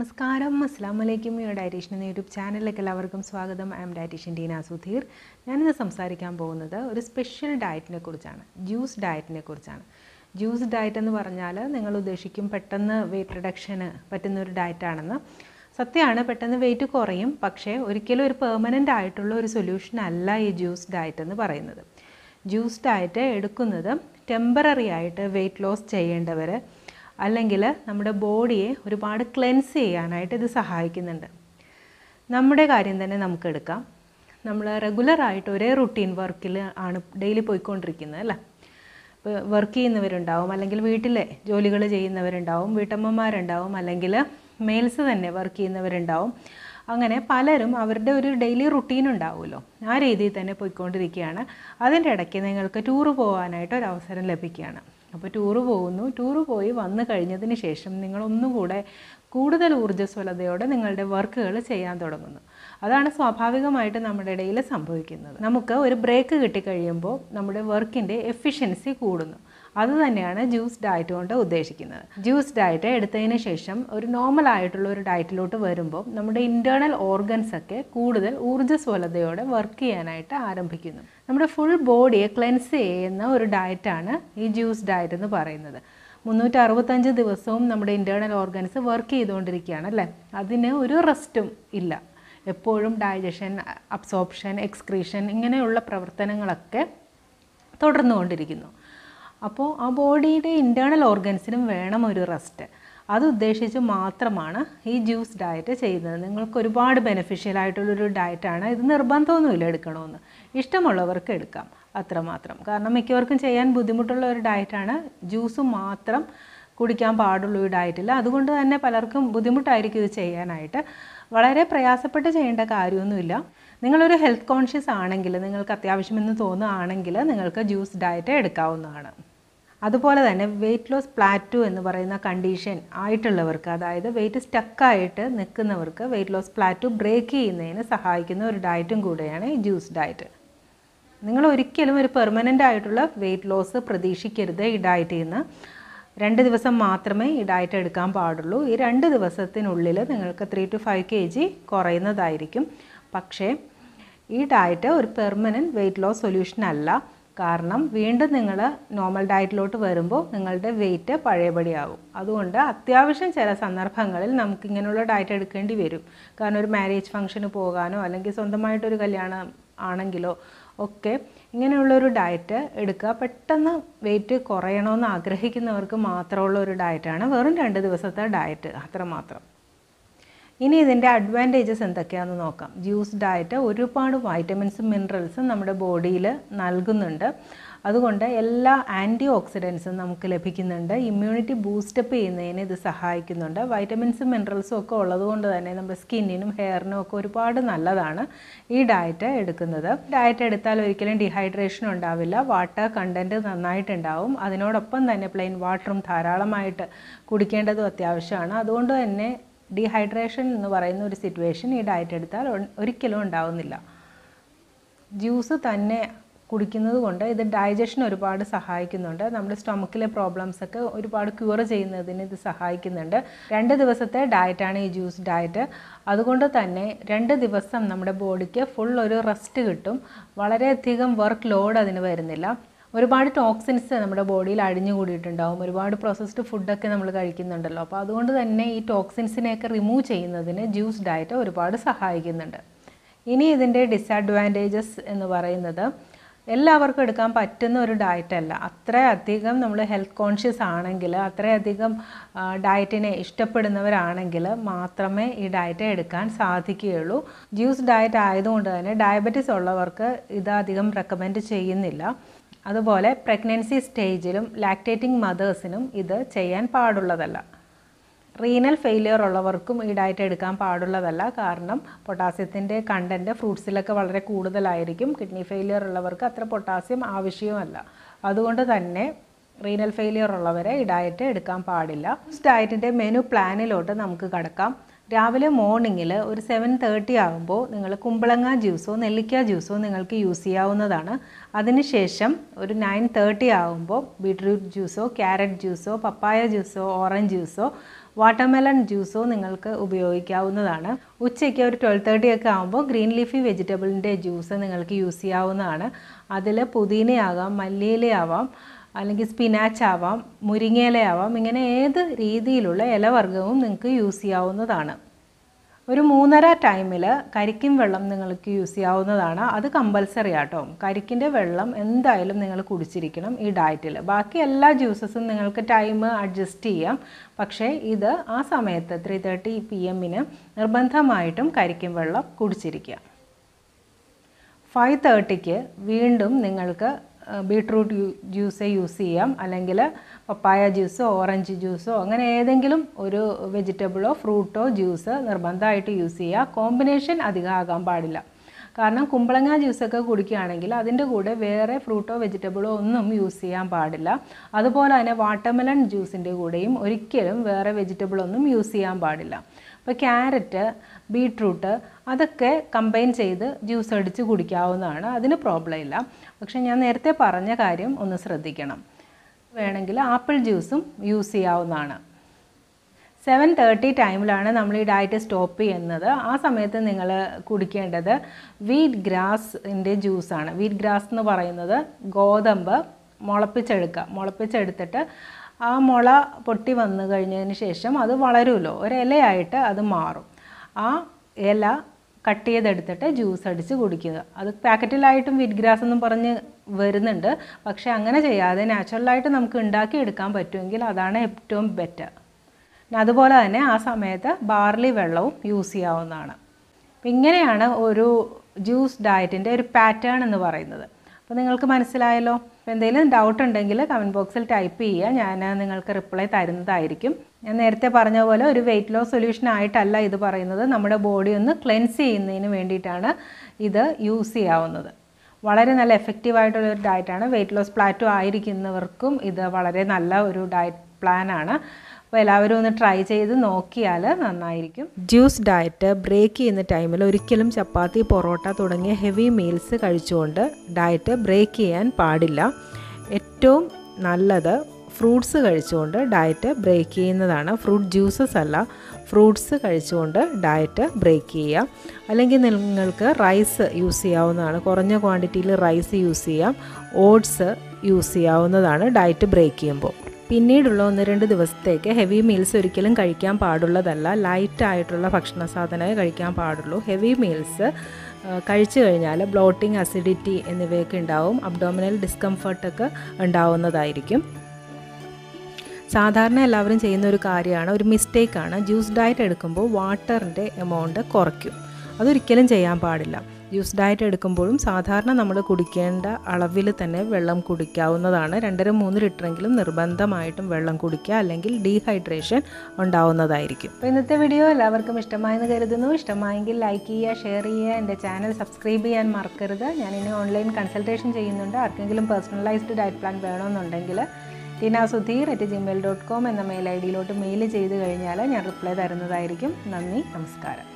നമസ്കാരം അസ്സാം വലൈക്കും യോ ഡയറ്റീഷ്യൻ എന്ന യൂട്യൂബ് ചാനലിലേക്ക് എല്ലാവർക്കും സ്വാഗതം I am dietitian Teena Sudheer ഞാനിന്ന് സംസാരിക്കാൻ പോകുന്നത് ഒരു സ്പെഷ്യൽ ഡയറ്റിനെ കുറിച്ചാണ് ജ്യൂസ് ഡയറ്റിനെ കുറിച്ചാണ് ജ്യൂസ് ഡയറ്റ് എന്ന് പറഞ്ഞാൽ നിങ്ങൾ ഉദ്ദേശിക്കും പെട്ടെന്ന് വെയിറ്റ് റിഡക്ഷന് പറ്റുന്ന ഒരു ഡയറ്റാണെന്ന് സത്യമാണ് പെട്ടെന്ന് വെയിറ്റ് കുറയും പക്ഷേ ഒരിക്കലും ഒരു പെർമനൻ്റ് ആയിട്ടുള്ള ഒരു സൊല്യൂഷൻ അല്ല ഈ ജ്യൂസ് ഡയറ്റ് എന്ന് പറയുന്നത് ജ്യൂസ് ഡയറ്റ് എടുക്കുന്നത് ടെമ്പററി ആയിട്ട് വെയിറ്റ് ലോസ് ചെയ്യേണ്ടവർ അല്ലെങ്കിൽ നമ്മുടെ ബോഡിയെ ഒരുപാട് ക്ലെൻസ് ചെയ്യാനായിട്ട് ഇത് സഹായിക്കുന്നുണ്ട് നമ്മുടെ കാര്യം തന്നെ നമുക്ക് എടുക്കാം നമ്മൾ റെഗുലറായിട്ട് ഒരേ റുട്ടീൻ വർക്കിൽ ആണ് ഡെയിലി പോയിക്കൊണ്ടിരിക്കുന്നത് അല്ലേ ഇപ്പോൾ വർക്ക് ചെയ്യുന്നവരുണ്ടാവും അല്ലെങ്കിൽ വീട്ടിലെ ജോലികൾ ചെയ്യുന്നവരുണ്ടാവും വീട്ടമ്മമാരുണ്ടാവും അല്ലെങ്കിൽ മെയിൽസ് തന്നെ വർക്ക് ചെയ്യുന്നവരുണ്ടാവും അങ്ങനെ പലരും അവരുടെ ഒരു ഡെയിലി റുട്ടീൻ ഉണ്ടാവുമല്ലോ ആ രീതിയിൽ തന്നെ പോയിക്കൊണ്ടിരിക്കുകയാണ് അതിൻ്റെ ഇടയ്ക്ക് നിങ്ങൾക്ക് ടൂറ് പോകാനായിട്ട് ഒരു അവസരം ലഭിക്കുകയാണ് അപ്പോൾ ടൂറ് പോകുന്നു ടൂറ് പോയി വന്നു കഴിഞ്ഞതിന് ശേഷം നിങ്ങൾ ഒന്നുകൂടെ കൂടുതൽ ഊർജ്ജസ്വലതയോടെ നിങ്ങളുടെ വർക്കുകൾ ചെയ്യാൻ തുടങ്ങുന്നു അതാണ് സ്വാഭാവികമായിട്ട് നമ്മുടെ ഇടയിൽ സംഭവിക്കുന്നത് നമുക്ക് ഒരു ബ്രേക്ക് കിട്ടിക്കഴിയുമ്പോൾ നമ്മുടെ വർക്കിൻ്റെ എഫിഷ്യൻസി കൂടുന്നു അത് തന്നെയാണ് ജ്യൂസ് ഡയറ്റ് കൊണ്ട് ഉദ്ദേശിക്കുന്നത് ജ്യൂസ് ഡയറ്റ് എടുത്തതിന് ശേഷം ഒരു നോർമൽ ആയിട്ടുള്ള ഒരു ഡയറ്റിലോട്ട് വരുമ്പോൾ നമ്മുടെ ഇൻറ്റേർണൽ ഓർഗൻസ് ഒക്കെ കൂടുതൽ ഊർജ്ജസ്വലതയോടെ വർക്ക് ചെയ്യാനായിട്ട് ആരംഭിക്കുന്നു നമ്മുടെ ഫുൾ ബോഡിയെ ക്ലെൻസ് ചെയ്യുന്ന ഒരു ഡയറ്റാണ് ഈ ജ്യൂസ് ഡയറ്റ് എന്ന് പറയുന്നത് മുന്നൂറ്റി അറുപത്തഞ്ച് ദിവസവും നമ്മുടെ ഇൻറ്റേർണൽ ഓർഗൻസ് വർക്ക് ചെയ്തുകൊണ്ടിരിക്കുകയാണ് അല്ലേ അതിന് ഒരു റെസ്റ്റും ഇല്ല എപ്പോഴും ഡൈജഷൻ അബ്സോർപ്ഷൻ എക്സ്ക്രീഷൻ ഇങ്ങനെയുള്ള പ്രവർത്തനങ്ങളൊക്കെ തുടർന്നുകൊണ്ടിരിക്കുന്നു അപ്പോൾ ആ ബോഡിയുടെ ഇൻറ്റേർണൽ ഓർഗൻസിനും വേണം ഒരു റെസ്റ്റ് അത് ഉദ്ദേശിച്ച് മാത്രമാണ് ഈ ജ്യൂസ് ഡയറ്റ് ചെയ്യുന്നത് നിങ്ങൾക്ക് ഒരുപാട് ബെനിഫിഷ്യൽ ആയിട്ടുള്ളൊരു ഡയറ്റാണ് ഇത് നിർബന്ധമൊന്നുമില്ല എടുക്കണമെന്ന് ഇഷ്ടമുള്ളവർക്ക് എടുക്കാം അത്രമാത്രം കാരണം മിക്കവർക്കും ചെയ്യാൻ ബുദ്ധിമുട്ടുള്ള ഒരു ഡയറ്റാണ് ജ്യൂസ് മാത്രം കുടിക്കാൻ പാടുള്ള ഒരു ഡയറ്റിൽ അതുകൊണ്ട് തന്നെ പലർക്കും ബുദ്ധിമുട്ടായിരിക്കും ഇത് ചെയ്യാനായിട്ട് വളരെ പ്രയാസപ്പെട്ട് ചെയ്യേണ്ട കാര്യമൊന്നുമില്ല നിങ്ങളൊരു ഹെൽത്ത് കോൺഷ്യസ് ആണെങ്കിൽ നിങ്ങൾക്ക് അത്യാവശ്യമെന്ന് തോന്നുകയാണെങ്കിൽ നിങ്ങൾക്ക് ജ്യൂസ് ഡയറ്റ് എടുക്കാവുന്നതാണ് അതുപോലെ തന്നെ വെയിറ്റ് ലോസ് പ്ലാറ്റു എന്ന് പറയുന്ന കണ്ടീഷൻ ആയിട്ടുള്ളവർക്ക് അതായത് വെയിറ്റ് സ്റ്റക്കായിട്ട് നിൽക്കുന്നവർക്ക് വെയിറ്റ് ലോസ് പ്ലാറ്റു ബ്രേക്ക് ചെയ്യുന്നതിന് സഹായിക്കുന്ന ഒരു ഡയറ്റും കൂടെയാണ് ഈ ജ്യൂസ് ഡയറ്റ് നിങ്ങൾ ഒരിക്കലും ഒരു പെർമനൻ്റ് ആയിട്ടുള്ള വെയിറ്റ് ലോസ് പ്രതീക്ഷിക്കരുത് ഈ ഡയറ്റിൽ നിന്ന് രണ്ട് ദിവസം മാത്രമേ ഈ ഡയറ്റ് എടുക്കാൻ പാടുള്ളൂ ഈ രണ്ട് ദിവസത്തിനുള്ളിൽ നിങ്ങൾക്ക് three to five K G കുറയുന്നതായിരിക്കും പക്ഷേ ഈ ഡയറ്റ് ഒരു പെർമനൻറ്റ് വെയിറ്റ് ലോസ് സൊല്യൂഷൻ അല്ല കാരണം വീണ്ടും നിങ്ങൾ നോർമൽ ഡയറ്റിലോട്ട് വരുമ്പോൾ നിങ്ങളുടെ വെയിറ്റ് പഴയപടിയാകും അതുകൊണ്ട് അത്യാവശ്യം ചില സന്ദർഭങ്ങളിൽ നമുക്ക് ഇങ്ങനെയുള്ള ഡയറ്റ് എടുക്കേണ്ടി വരും കാരണം ഒരു മാരേജ് ഫംഗ്ഷന് പോകാനോ അല്ലെങ്കിൽ സ്വന്തമായിട്ടൊരു കല്യാണം ആണെങ്കിലോ ഒക്കെ ഇങ്ങനെയുള്ളൊരു ഡയറ്റ് എടുക്കുക പെട്ടെന്ന് വെയിറ്റ് കുറയണമെന്ന് ആഗ്രഹിക്കുന്നവർക്ക് മാത്രമുള്ള ഒരു ഡയറ്റാണ് വെറും രണ്ട് ദിവസത്തെ ഡയറ്റ് അത്രമാത്രം ഇനി ഇതിൻ്റെ അഡ്വാൻറ്റേജസ് എന്തൊക്കെയാണെന്ന് നോക്കാം ജ്യൂസ് ഡയറ്റ് ഒരുപാട് വൈറ്റമിൻസും മിനറൽസും നമ്മുടെ ബോഡിയിൽ നൽകുന്നുണ്ട് അതുകൊണ്ട് എല്ലാ ആൻറ്റി ഓക്സിഡൻസും നമുക്ക് ലഭിക്കുന്നുണ്ട് ഇമ്മ്യൂണിറ്റി ബൂസ്റ്റപ്പ് ചെയ്യുന്നതിന് ഇത് സഹായിക്കുന്നുണ്ട് വൈറ്റമിൻസും മിനറൽസും ഒക്കെ ഉള്ളതുകൊണ്ട് തന്നെ നമ്മുടെ സ്കിന്നിനും ഹെയറിനും ഒക്കെ ഒരുപാട് നല്ലതാണ് ഈ ഡയറ്റ് എടുക്കുന്നത് ഡയറ്റ് എടുത്താൽ ഒരിക്കലും ഡീഹൈഡ്രേഷൻ ഉണ്ടാവില്ല വാട്ടർ കണ്ടൻറ്റ് നന്നായിട്ടുണ്ടാവും അതിനോടൊപ്പം തന്നെ പ്ലെയിൻ വാട്ടറും ധാരാളമായിട്ട് കുടിക്കേണ്ടതും അത്യാവശ്യമാണ് അതുകൊണ്ട് തന്നെ ഡീഹൈഡ്രേഷൻ എന്ന് പറയുന്ന ഒരു സിറ്റുവേഷൻ ഈ ഡയറ്റ് എടുത്താൽ ഒരിക്കലും ഉണ്ടാവുന്നില്ല ജ്യൂസ് തന്നെ കുടിക്കുന്നത് കൊണ്ട് ഇത് ഡൈജഷൻ ഒരുപാട് സഹായിക്കുന്നുണ്ട് നമ്മുടെ സ്റ്റൊമക്കിലെ പ്രോബ്ലംസ് ഒക്കെ ഒരുപാട് ക്യൂർ ചെയ്യുന്നതിന് ഇത് സഹായിക്കുന്നുണ്ട് രണ്ട് ദിവസത്തെ ഡയറ്റാണ് ഈ ജ്യൂസ് ഡയറ്റ് അതുകൊണ്ട് തന്നെ രണ്ട് ദിവസം നമ്മുടെ ബോഡിക്ക് ഫുൾ ഒരു റെസ്റ്റ് കിട്ടും വളരെയധികം വർക്ക് ലോഡ് അതിന് വരുന്നില്ല ഒരുപാട് ടോക്സിൻസ് നമ്മുടെ ബോഡിയിൽ അടിഞ്ഞു കൂടിയിട്ടുണ്ടാവും ഒരുപാട് പ്രോസസ്ഡ് ഫുഡൊക്കെ നമ്മൾ കഴിക്കുന്നുണ്ടല്ലോ അപ്പോൾ അതുകൊണ്ട് തന്നെ ഈ ടോക്സിൻസിനെയൊക്കെ റിമൂവ് ചെയ്യുന്നതിന് ജ്യൂസ് ഡയറ്റ് ഒരുപാട് സഹായിക്കുന്നുണ്ട് ഇനി ഇതിൻ്റെ ഡിസഡ്വാൻറ്റേജസ് എന്ന് പറയുന്നത് എല്ലാവർക്കും എടുക്കാൻ പറ്റുന്ന ഒരു ഡയറ്റല്ല അത്രയധികം നമ്മൾ ഹെൽത്ത് കോൺഷ്യസ് ആണെങ്കിൽ അത്രയധികം ഡയറ്റിനെ ഇഷ്ടപ്പെടുന്നവരാണെങ്കിൽ മാത്രമേ ഈ ഡയറ്റ് എടുക്കാൻ സാധിക്കുകയുള്ളൂ ജ്യൂസ് ഡയറ്റ് ആയതുകൊണ്ട് തന്നെ ഡയബറ്റീസ് ഉള്ളവർക്ക് ഇത് അധികം റെക്കമെൻഡ് ചെയ്യുന്നില്ല അതുപോലെ പ്രഗ്നൻസി സ്റ്റേജിലും ലാക്ടേറ്റിംഗ് മദേഴ്സിനും ഇത് ചെയ്യാൻ പാടുള്ളതല്ല റീനൽ ഫെയിലിയർ ഉള്ളവർക്കും ഈ ഡയറ്റ് എടുക്കാൻ പാടുള്ളതല്ല കാരണം പൊട്ടാസ്യത്തിൻ്റെ കണ്ടൻറ്റ് ഫ്രൂട്ട്സിലൊക്കെ വളരെ കൂടുതലായിരിക്കും കിഡ്നി ഫെയിലിയർ ഉള്ളവർക്ക് അത്ര പൊട്ടാസ്യം ആവശ്യവുമല്ല അതുകൊണ്ട് തന്നെ റീനൽ ഫെയിലിയർ ഉള്ളവരെ ഈ ഡയറ്റ് എടുക്കാൻ പാടില്ല ഡയറ്റിൻ്റെ മെനു പ്ലാനിലോട്ട് നമുക്ക് കടക്കാം രാവിലെ മോർണിംഗിൽ ഒരു സെവൻ തേർട്ടി ആകുമ്പോൾ നിങ്ങൾ കുമ്പളങ്ങ ജ്യൂസോ നെല്ലിക്ക ജ്യൂസോ നിങ്ങൾക്ക് യൂസ് ചെയ്യാവുന്നതാണ് അതിനുശേഷം ഒരു നയൻ തേർട്ടി ആകുമ്പോൾ ബീട്രൂട്ട് ജ്യൂസോ ക്യാരറ്റ് ജ്യൂസോ പപ്പായ ജ്യൂസോ ഓറഞ്ച് ജ്യൂസോ വാട്ടർമെലൺ ജ്യൂസോ നിങ്ങൾക്ക് ഉപയോഗിക്കാവുന്നതാണ് ഉച്ചയ്ക്ക് ഒരു ട്വൽവ് തേർട്ടി ഒക്കെ ആകുമ്പോൾ ഗ്രീൻ ലീഫി വെജിറ്റബിളിൻ്റെ ജ്യൂസ് നിങ്ങൾക്ക് യൂസ് ചെയ്യാവുന്നതാണ് അതിൽ പുതിനയാകാം മല്ലിയിലയാവാം അല്ലെങ്കിൽ സ്പിനാച്ച് ആവാം മുരിങ്ങയിലയാവാം ഇങ്ങനെ ഏത് രീതിയിലുള്ള ഇലവർഗ്ഗവും നിങ്ങൾക്ക് യൂസ് ചെയ്യാവുന്നതാണ് ഒരു മൂന്നര ടൈമിൽ കരിക്കും വെള്ളം നിങ്ങൾക്ക് യൂസ് ചെയ്യാവുന്നതാണ് അത് കമ്പൽസറി ആട്ടോ കരിക്കിൻ്റെ വെള്ളം എന്തായാലും നിങ്ങൾ കുടിച്ചിരിക്കണം ഈ ഡയറ്റിൽ ബാക്കി എല്ലാ ജ്യൂസസും നിങ്ങൾക്ക് ടൈം അഡ്ജസ്റ്റ് ചെയ്യാം പക്ഷേ ഇത് ആ സമയത്ത് ത്രീ തേർട്ടി പി എമ്മിന് നിർബന്ധമായിട്ടും കരിക്കും വെള്ളം കുടിച്ചിരിക്കുക ഫൈവ് തേർട്ടിക്ക് വീണ്ടും നിങ്ങൾക്ക് ബീട്രൂട്ട് ജ്യൂസ് യൂസ് ചെയ്യാം അല്ലെങ്കിൽ പപ്പായ ജ്യൂസോ ഓറഞ്ച് ജ്യൂസോ അങ്ങനെ ഏതെങ്കിലും ഒരു വെജിറ്റബിളോ ഫ്രൂട്ടോ ജ്യൂസ് നിർബന്ധമായിട്ട് യൂസ് ചെയ്യുക കോമ്പിനേഷൻ അധികം ആകാൻ പാടില്ല കാരണം കുമ്പളങ്ങ ജ്യൂസൊക്കെ കുടിക്കുകയാണെങ്കിൽ അതിൻ്റെ കൂടെ വേറെ ഫ്രൂട്ടോ വെജിറ്റബിളോ ഒന്നും യൂസ് ചെയ്യാൻ പാടില്ല അതുപോലെ തന്നെ വാട്ടർമെലൺ ജ്യൂസിൻ്റെ കൂടെയും ഒരിക്കലും വേറെ വെജിറ്റബിളൊന്നും യൂസ് ചെയ്യാൻ പാടില്ല അപ്പോൾ ക്യാരറ്റ് ബീട്രൂട്ട് അതൊക്കെ കമ്പൈൻ ചെയ്ത് ജ്യൂസ് അടിച്ച് കുടിക്കാവുന്നതാണ് അതിന് പ്രോബ്ലം ഇല്ല പക്ഷേ ഞാൻ നേരത്തെ പറഞ്ഞ കാര്യം ഒന്ന് ശ്രദ്ധിക്കണം വേണമെങ്കിൽ ആപ്പിൾ ജ്യൂസും യൂസ് ചെയ്യാവുന്നതാണ് സെവൻ തേർട്ടി ടൈമിലാണ് നമ്മൾ ഈ ഡയറ്റ് സ്റ്റോപ്പ് ചെയ്യുന്നത് ആ സമയത്ത് നിങ്ങൾ കുടിക്കേണ്ടത് വീറ്റ് ഗ്രാസിൻ്റെ ജ്യൂസാണ് വീറ്റ് ഗ്രാസ് എന്ന് പറയുന്നത് ഗോതമ്പ് മുളപ്പിച്ചെടുക്കുക മുളപ്പിച്ചെടുത്തിട്ട് ആ മുള പൊട്ടി വന്നു കഴിഞ്ഞതിന് ശേഷം അത് വളരുമല്ലോ ഒരു ഇലയായിട്ട് അത് മാറും ആ ഇല കട്ട് ചെയ്തെടുത്തിട്ട് ജ്യൂസ് അടിച്ച് കുടിക്കുക അത് പാക്കറ്റിലായിട്ടും വീറ്റ് ഗ്രാസ് എന്നും പറഞ്ഞ് വരുന്നുണ്ട് പക്ഷേ അങ്ങനെ ചെയ്യാതെ നാച്ചുറലായിട്ട് നമുക്ക് ഉണ്ടാക്കിയെടുക്കാൻ പറ്റുമെങ്കിൽ അതാണ് ഏറ്റവും ബെറ്റർ അതുപോലെ തന്നെ ആ സമയത്ത് ബാർലി വെള്ളവും യൂസ് ചെയ്യാവുന്നതാണ് അപ്പം ഇങ്ങനെയാണ് ഒരു ജ്യൂസ് ഡയറ്റിൻ്റെ ഒരു പാറ്റേൺ എന്ന് പറയുന്നത് അപ്പോൾ നിങ്ങൾക്ക് മനസ്സിലായല്ലോ അപ്പോൾ എന്തെങ്കിലും ഡൗട്ട് ഉണ്ടെങ്കിൽ കമൻറ്റ് ബോക്സിൽ ടൈപ്പ് ചെയ്യുക ഞാൻ നിങ്ങൾക്ക് റിപ്ലൈ തരുന്നതായിരിക്കും ഞാൻ നേരത്തെ പറഞ്ഞ പോലെ ഒരു വെയിറ്റ് ലോസ് സൊല്യൂഷൻ ആയിട്ടല്ല ഇത് പറയുന്നത് നമ്മുടെ ബോഡി ഒന്ന് ക്ലെൻസ് ചെയ്യുന്നതിന് വേണ്ടിയിട്ടാണ് ഇത് യൂസ് ചെയ്യാവുന്നത് വളരെ നല്ല എഫക്റ്റീവായിട്ടുള്ള ഒരു ഡയറ്റാണ് വെയിറ്റ് ലോസ് പ്ലാറ്റോ ആയിരിക്കുന്നവർക്കും ഇത് വളരെ നല്ല ഒരു ഡയറ്റ് പ്ലാനാണ് അപ്പോൾ എല്ലാവരും ഒന്ന് ട്രൈ ചെയ്ത് നോക്കിയാൽ നന്നായിരിക്കും ജ്യൂസ് ഡയറ്റ് ബ്രേക്ക് ചെയ്യുന്ന ടൈമിൽ ഒരിക്കലും ചപ്പാത്തി പൊറോട്ട തുടങ്ങിയ ഹെവി മീൽസ് കഴിച്ചുകൊണ്ട് ഡയറ്റ് ബ്രേക്ക് ചെയ്യാൻ പാടില്ല ഏറ്റവും നല്ലത് ഫ്രൂട്ട്സ് കഴിച്ചുകൊണ്ട് ഡയറ്റ് ബ്രേക്ക് ചെയ്യുന്നതാണ് ഫ്രൂട്ട് ജ്യൂസസ് അല്ല ഫ്രൂട്ട്സ് കഴിച്ചുകൊണ്ട് ഡയറ്റ് ബ്രേക്ക് ചെയ്യുക അല്ലെങ്കിൽ നിങ്ങൾക്ക് റൈസ് യൂസ് ചെയ്യാവുന്നതാണ് കുറഞ്ഞ ക്വാണ്ടിറ്റിയിൽ റൈസ് യൂസ് ചെയ്യാം ഓട്സ് യൂസ് ചെയ്യാവുന്നതാണ് ഡയറ്റ് ബ്രേക്ക് ചെയ്യുമ്പോൾ പിന്നീടുള്ള ഒന്ന് രണ്ട് ദിവസത്തേക്ക് ഹെവി മീൽസ് ഒരിക്കലും കഴിക്കാൻ പാടുള്ളതല്ല ലൈറ്റ് ആയിട്ടുള്ള ഭക്ഷണ സാധനമേ കഴിക്കാൻ പാടുള്ളൂ ഹെവി മീൽസ് കഴിച്ചു കഴിഞ്ഞാൽ ബ്ലോട്ടിംഗ് അസിഡിറ്റി എന്നിവയൊക്കെ ഉണ്ടാവും അബ്ഡോമിനൽ ഡിസ്കംഫർട്ടൊക്കെ ഉണ്ടാവുന്നതായിരിക്കും സാധാരണ എല്ലാവരും ചെയ്യുന്ന ഒരു കാര്യമാണ് ഒരു മിസ്റ്റേക്കാണ് ജ്യൂസ് ഡയറ്റ് എടുക്കുമ്പോൾ വാട്ടറിൻ്റെ എമൗണ്ട് കുറയ്ക്കും അതൊരിക്കലും ചെയ്യാൻ പാടില്ല ജ്യൂസ് ഡയറ്റ് എടുക്കുമ്പോഴും സാധാരണ നമ്മൾ കുടിക്കേണ്ട അളവിൽ തന്നെ വെള്ളം കുടിക്കാവുന്നതാണ് രണ്ടര മൂന്ന് ലിറ്ററെങ്കിലും നിർബന്ധമായിട്ടും വെള്ളം കുടിക്കുക അല്ലെങ്കിൽ ഡീഹൈഡ്രേഷൻ ഉണ്ടാവുന്നതായിരിക്കും അപ്പോൾ ഇന്നത്തെ വീഡിയോ എല്ലാവർക്കും ഇഷ്ടമായെന്ന് കരുതുന്നു ഇഷ്ടമായെങ്കിൽ ലൈക്ക് ചെയ്യുക ഷെയർ ചെയ്യുക എൻ്റെ ചാനൽ സബ്സ്ക്രൈബ് ചെയ്യാൻ മറക്കരുത് ഞാൻ ഇനി ഓൺലൈൻ കൺസൾട്ടേഷൻ ചെയ്യുന്നുണ്ട് ആർക്കെങ്കിലും പേഴ്സണലൈസ്ഡ് ഡയറ്റ് പ്ലാൻ വേണമെന്നുണ്ടെങ്കിൽ Teena Sudheer at Gmail dot com എന്ന മെയിൽ ഐ ഡിയിലോട്ട് മെയിൽ ചെയ്ത് കഴിഞ്ഞാൽ ഞാൻ റിപ്ലൈ തരുന്നതായിരിക്കും നന്ദി നമസ്കാരം